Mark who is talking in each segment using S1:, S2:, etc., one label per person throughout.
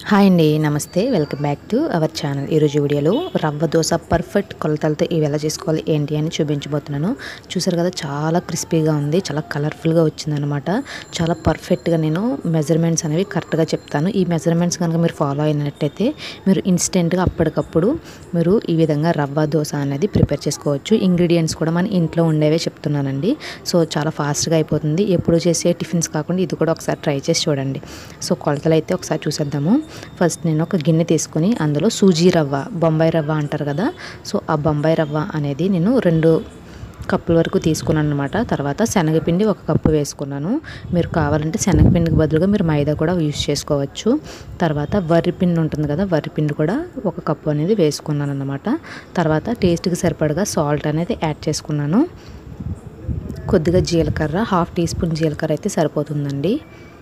S1: hi అండి నమస్తే welcome back to our channel ఈరోజు వీడియోలో రవ్వ దోశ పర్ఫెక్ట్ కొలతలతో ఇవి ఎలా చేసుకోవాలి ఏంటి అని చూపించబోతున్నాను చూసారు కదా చాలా క్రిస్పీగా ఉంది చాలా కలర్ఫుల్గా వచ్చిందనమాట చాలా పర్ఫెక్ట్గా నేను మెజర్మెంట్స్ అనేవి కరెక్ట్గా చెప్తాను ఈ మెజర్మెంట్స్ కనుక మీరు ఫాలో అయినట్టయితే మీరు ఇన్స్టెంట్గా అప్పటికప్పుడు మీరు ఈ విధంగా రవ్వ దోశ అనేది ప్రిపేర్ చేసుకోవచ్చు ఇంగ్రీడియంట్స్ కూడా మన ఇంట్లో ఉండేవే చెప్తున్నానండి సో చాలా ఫాస్ట్గా అయిపోతుంది ఎప్పుడు చేసే టిఫిన్స్ కాకుండా ఇది కూడా ఒకసారి ట్రై చేసి చూడండి సో కొలతలు అయితే ఒకసారి చూసేద్దాము ఫస్ట్ నేను ఒక గిన్నె తీసుకొని అందులో సూజీ రవ్వ బొంబాయి రవ్వ అంటారు కదా సో ఆ బొంబాయి రవ్వ అనేది నేను రెండు కప్పుల వరకు తీసుకున్నాను అనమాట తర్వాత శనగపిండి ఒక కప్పు వేసుకున్నాను మీరు కావాలంటే శనగపిండికి బదులుగా మీరు మైదా కూడా యూజ్ చేసుకోవచ్చు తర్వాత వరిపిండి ఉంటుంది కదా వరిపిండి కూడా ఒక కప్పు అనేది వేసుకున్నాను అనమాట తర్వాత టేస్ట్కి సరిపడగా సాల్ట్ అనేది యాడ్ చేసుకున్నాను కొద్దిగా జీలకర్ర హాఫ్ టీ స్పూన్ జీలకర్ర అయితే సరిపోతుందండి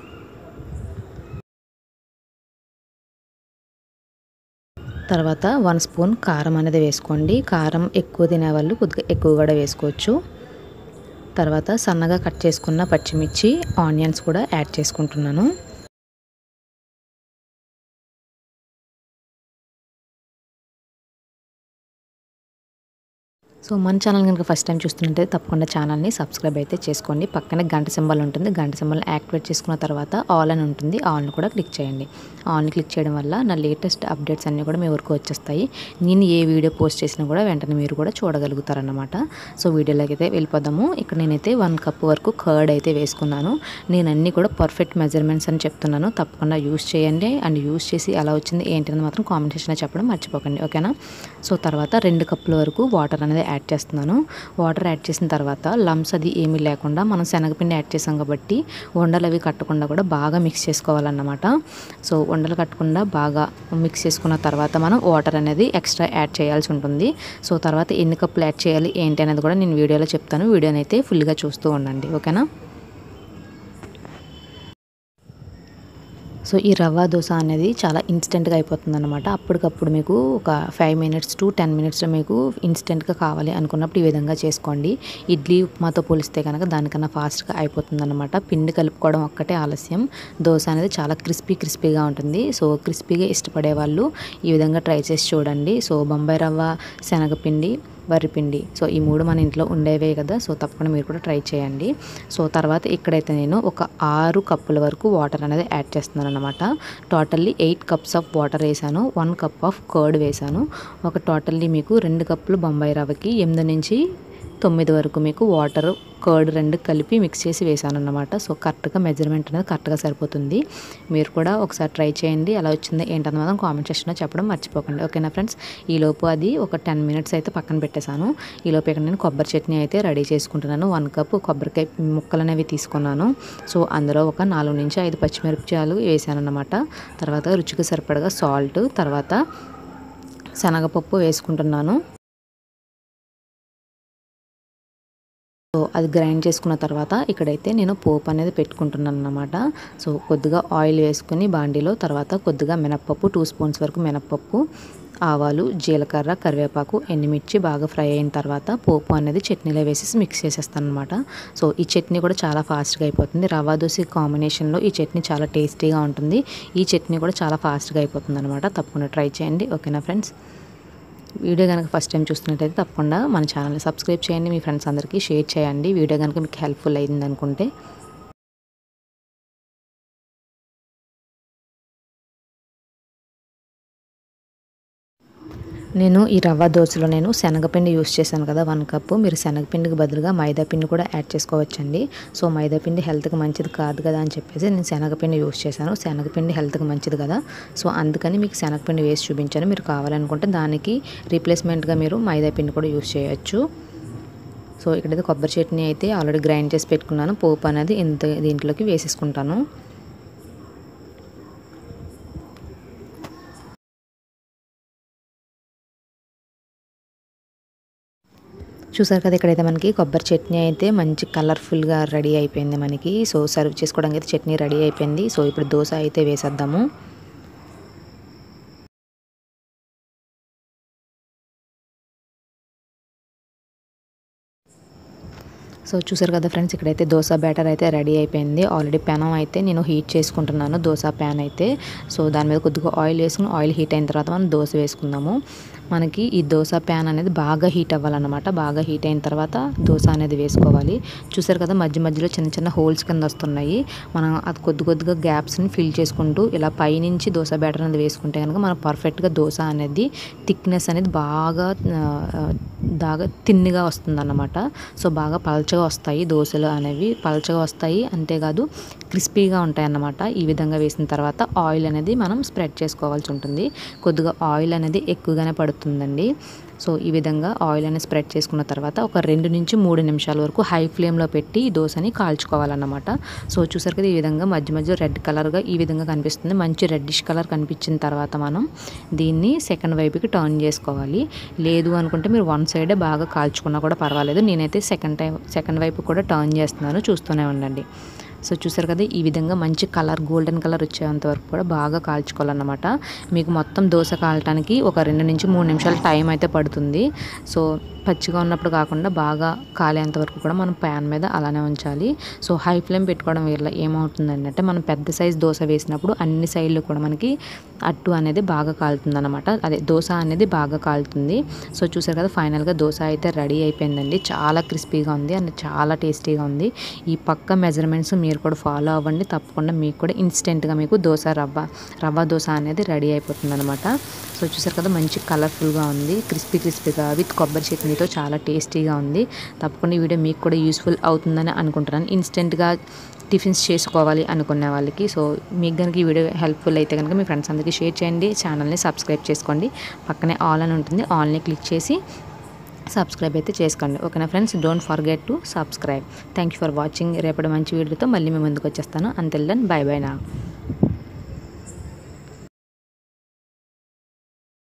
S1: తర్వాత వన్ స్పూన్ కారం అనేది వేసుకోండి కారం ఎక్కువ తినేవాళ్ళు కొద్దిగా ఎక్కువ కూడా వేసుకోవచ్చు తర్వాత సన్నగా కట్ చేసుకున్న పచ్చిమిర్చి ఆనియన్స్ కూడా యాడ్ చేసుకుంటున్నాను సో మన ఛానల్ కనుక ఫస్ట్ టైం చూస్తుంటే తప్పకుండా ఛానల్ని సబ్స్క్రైబ్ అయితే చేసుకోండి పక్కనే గంట సింబల్ ఉంటుంది గంట సింబల్ యాక్టివేట్ చేసుకున్న తర్వాత ఆల్ అని ఉంటుంది ఆల్ని కూడా క్లిక్ చేయండి ఆల్ని క్లిక్ చేయడం వల్ల నా లేటెస్ట్ అప్డేట్స్ అన్నీ కూడా మీ వరకు వచ్చేస్తాయి నేను ఏ వీడియో పోస్ట్ చేసినా కూడా వెంటనే మీరు కూడా చూడగలుగుతారన్నమాట సో వీడియోలోకి అయితే వెళ్ళిపోదాము ఇక్కడ నేనైతే వన్ కప్ వరకు కర్డ్ అయితే వేసుకున్నాను నేను అన్నీ కూడా పర్ఫెక్ట్ మెజర్మెంట్స్ అని చెప్తున్నాను తప్పకుండా యూస్ చేయండి అండ్ యూస్ చేసి ఎలా వచ్చింది ఏంటని మాత్రం కామెంట్ సెక్షన్లో చెప్పడం మర్చిపోకండి ఓకేనా సో తర్వాత రెండు కప్పుల వరకు వాటర్ అనేది యాడ్ చేస్తున్నాను వాటర్ యాడ్ చేసిన తర్వాత లమ్స్ అది ఏమీ లేకుండా మనం శనగపిండి యాడ్ చేసాం కాబట్టి వండలు అవి కట్టకుండా కూడా బాగా మిక్స్ చేసుకోవాలన్నమాట సో వండలు కట్టకుండా బాగా మిక్స్ చేసుకున్న తర్వాత మనం వాటర్ అనేది ఎక్స్ట్రా యాడ్ చేయాల్సి ఉంటుంది సో తర్వాత ఎన్ని కప్పులు యాడ్ చేయాలి ఏంటి అనేది కూడా నేను వీడియోలో చెప్తాను వీడియోని అయితే ఫుల్గా చూస్తూ ఉండండి ఓకేనా సో ఈ రవ్వ దోశ అనేది చాలా ఇన్స్టెంట్గా అయిపోతుంది అనమాట అప్పటికప్పుడు మీకు ఒక ఫైవ్ మినిట్స్ టు టెన్ మినిట్స్లో మీకు ఇన్స్టెంట్గా కావాలి అనుకున్నప్పుడు ఈ విధంగా చేసుకోండి ఇడ్లీ ఉప్మాతో పోలిస్తే కనుక దానికన్నా ఫాస్ట్గా అయిపోతుంది అనమాట పిండి కలుపుకోవడం ఒక్కటే ఆలస్యం దోశ అనేది చాలా క్రిస్పీ క్రిస్పీగా ఉంటుంది సో క్రిస్పీగా ఇష్టపడే వాళ్ళు ఈ విధంగా ట్రై చేసి చూడండి సో బొంబాయి రవ్వ శనగపిండి వరిపిండి సో ఈ మూడు మన ఇంట్లో ఉండేవే కదా సో తప్పకుండా మీరు కూడా ట్రై చేయండి సో తర్వాత ఇక్కడైతే నేను ఒక ఆరు కప్పుల వరకు వాటర్ అనేది యాడ్ చేస్తున్నాను అనమాట totally eight cups of water వేసాను వన్ కప్ ఆఫ్ కర్డ్ వేసాను ఒక టోటల్లీ మీకు రెండు కప్పులు బొంబాయి రవ్వకి ఎనిమిది నుంచి తొమ్మిది వరకు మీకు వాటర్ కర్డ్ రెండు కలిపి మిక్స్ చేసి వేసాను అనమాట సో కరెక్ట్గా మెజర్మెంట్ అనేది కరెక్ట్గా సరిపోతుంది మీరు కూడా ఒకసారి ట్రై చేయండి ఎలా వచ్చిందో ఏంటన్న మాత్రం కామెంట్ సెక్షన్లో చెప్పడం మర్చిపోకండి ఓకేనా ఫ్రెండ్స్ ఈలోపు అది ఒక టెన్ మినిట్స్ అయితే పక్కన పెట్టేశాను ఈలోపు ఇక్కడ నేను కొబ్బరి చట్నీ అయితే రెడీ చేసుకుంటున్నాను వన్ కప్ కొబ్బరికాయ ముక్కలు అనేవి తీసుకున్నాను సో అందులో ఒక నాలుగు నుంచి ఐదు పచ్చిమిరపకాయలు వేసాను అనమాట తర్వాత రుచికి సరిపడగా సాల్ట్ తర్వాత శనగపప్పు వేసుకుంటున్నాను సో అది గ్రైండ్ చేసుకున్న తర్వాత ఇక్కడైతే నేను పోపు అనేది పెట్టుకుంటున్నాను అనమాట సో కొద్దిగా ఆయిల్ వేసుకుని బాండీలో తర్వాత కొద్దిగా మినప్పప్పు టూ స్పూన్స్ వరకు మినప్పప్పు ఆవాలు జీలకర్ర కరివేపాకు ఎండుమిర్చి బాగా ఫ్రై అయిన తర్వాత పోపు అనేది చట్నీలో వేసేసి మిక్స్ చేసేస్తాను అనమాట సో ఈ చట్నీ కూడా చాలా ఫాస్ట్గా అయిపోతుంది రవా దోశ కాంబినేషన్లో ఈ చట్నీ చాలా టేస్టీగా ఉంటుంది ఈ చట్నీ కూడా చాలా ఫాస్ట్గా అయిపోతుంది అనమాట తప్పకుండా ట్రై చేయండి ఓకేనా ఫ్రెండ్స్ వీడియో కనుక ఫస్ట్ టైం చూస్తున్నట్టయితే తప్పకుండా మన ఛానల్ని సబ్స్క్రైబ్ చేయండి మీ ఫ్రెండ్స్ అందరికీ షేర్ చేయండి వీడియో కనుక మీకు హెల్ప్ఫుల్ అయింది అనుకుంటే నేను ఈ రవ్వ దోశలో నేను శనగపిండి యూస్ చేశాను కదా వన్ కప్పు మీరు శనగపిండికి బదులుగా మైదా పిండి కూడా యాడ్ చేసుకోవచ్చండి సో మైదా పిండి హెల్త్కి మంచిది కాదు కదా అని చెప్పేసి నేను శనగపిండి యూస్ చేశాను శనగపిండి హెల్త్కి మంచిది కదా సో అందుకని మీకు శనగపిండి వేసి చూపించాను మీరు కావాలనుకుంటే దానికి రీప్లేస్మెంట్గా మీరు మైదా పిండి కూడా యూస్ చేయొచ్చు సో ఇక్కడైతే కొబ్బరి చట్నీ అయితే ఆల్రెడీ గ్రైండ్ చేసి పెట్టుకున్నాను పోపు అనేది ఇంత దీంట్లోకి వేసేసుకుంటాను చూసారు కదా ఇక్కడైతే మనకి కొబ్బరి చట్నీ అయితే మంచి కలర్ఫుల్గా రెడీ అయిపోయింది మనకి సో సర్వ్ చేసుకోవడానికి అయితే చట్నీ రెడీ అయిపోయింది సో ఇప్పుడు దోశ అయితే వేసేద్దాము సో చూసారు కదా ఫ్రెండ్స్ ఇక్కడైతే దోశ బ్యాటర్ అయితే రెడీ అయిపోయింది ఆల్రెడీ పెనం అయితే నేను హీట్ చేసుకుంటున్నాను దోశ ప్యాన్ అయితే సో దాని మీద కొద్దిగా ఆయిల్ వేసుకుని ఆయిల్ హీట్ అయిన తర్వాత మనం దోశ వేసుకుందాము మనకి ఈ దోశ ప్యాన్ అనేది బాగా హీట్ అవ్వాలన్నమాట బాగా హీట్ అయిన తర్వాత దోశ అనేది వేసుకోవాలి చూసారు కదా మధ్య మధ్యలో చిన్న చిన్న హోల్స్ కింద వస్తున్నాయి మనం అది కొద్ది కొద్దిగా గ్యాప్స్ని ఫిల్ చేసుకుంటూ ఇలా పైనుంచి దోశ బ్యాటర్ అనేది వేసుకుంటే కనుక మనం పర్ఫెక్ట్గా దోశ అనేది థిక్నెస్ అనేది బాగా ఆ, బాగా తిన్నిగా వస్తుంది అన్నమాట సో బాగా పల్చగా వస్తాయి దోశలు అనేవి పల్చగా వస్తాయి అంతేకాదు క్రిస్పీగా ఉంటాయి అన్నమాట ఈ విధంగా వేసిన తర్వాత ఆయిల్ అనేది మనం స్ప్రెడ్ చేసుకోవాల్సి ఉంటుంది కొద్దిగా ఆయిల్ అనేది ఎక్కువగానే పడుతుందండి సో ఈ విధంగా ఆయిల్ అనేది స్ప్రెడ్ చేసుకున్న తర్వాత ఒక రెండు నుంచి మూడు నిమిషాల వరకు హై ఫ్లేమ్లో పెట్టి ఈ దోశని కాల్చుకోవాలన్నమాట సో చూసారు కదా ఈ విధంగా మధ్య మధ్య రెడ్ కలర్గా ఈ విధంగా కనిపిస్తుంది మంచి రెడ్డిష్ కలర్ కనిపించిన తర్వాత మనం దీన్ని సెకండ్ వైపుకి టర్న్ చేసుకోవాలి లేదు అనుకుంటే మీరు వన్ సైడే బాగా కాల్చుకున్నా కూడా పర్వాలేదు నేనైతే సెకండ్ టైం సెకండ్ వైపు కూడా టర్న్ చేస్తున్నాను చూస్తూనే ఉండండి సో చూసారు కదా ఈ విధంగా మంచి కలర్ గోల్డెన్ కలర్ వచ్చేంత వరకు కూడా బాగా కాల్చుకోవాలన్నమాట మీకు మొత్తం దోశ కాలటానికి ఒక రెండు నుంచి మూడు నిమిషాలు టైం అయితే పడుతుంది సో పచ్చిగా ఉన్నప్పుడు కాకుండా బాగా కాలేంత వరకు కూడా మనం ప్యాన్ మీద అలానే ఉంచాలి సో హై ఫ్లేమ్ పెట్టుకోవడం వల్ల ఏమవుతుందంటే అంటే మనం పెద్ద సైజ్ దోశ వేసినప్పుడు అన్ని సైడ్లు కూడా మనకి అట్టు అనేది బాగా కాలుతుంది అనమాట అదే దోశ అనేది బాగా కాలుతుంది సో చూసారు కదా ఫైనల్గా దోశ అయితే రెడీ అయిపోయిందండి చాలా క్రిస్పీగా ఉంది అండ్ చాలా టేస్టీగా ఉంది ఈ పక్క మెజర్మెంట్స్ మీరు కూడా ఫాలో అవ్వండి తప్పకుండా మీకు కూడా ఇన్స్టెంట్గా మీకు దోశ రవ్వ రవ్వ దోశ అనేది రెడీ అయిపోతుంది అనమాట సో చూసారు కదా మంచి కలర్ఫుల్గా ఉంది క్రిస్పీ క్రిస్పీగా విత్ కొబ్బరి చట్నీతో చాలా టేస్టీగా ఉంది తప్పకుండా ఈ వీడియో మీకు కూడా యూస్ఫుల్ అవుతుందని అనుకుంటున్నాను ఇన్స్టెంట్గా టిఫిన్స్ చేసుకోవాలి అనుకునే వాళ్ళకి సో మీకు కనుక ఈ వీడియో హెల్ప్ఫుల్ అయితే కనుక మీ ఫ్రెండ్స్ అందరికీ షేర్ చేయండి ఛానల్ని సబ్స్క్రైబ్ చేసుకోండి పక్కనే ఆల్ అని ఉంటుంది ఆల్ని క్లిక్ చేసి సబ్స్క్రైబ్ అయితే చేసుకోండి ఓకేనా friends don't forget to subscribe thank you for watching రేపటి మంచి వీడియోతో మళ్ళీ మీ ముందుకు వచ్చేస్తాను అంతెల్ దెన్ బై బై నా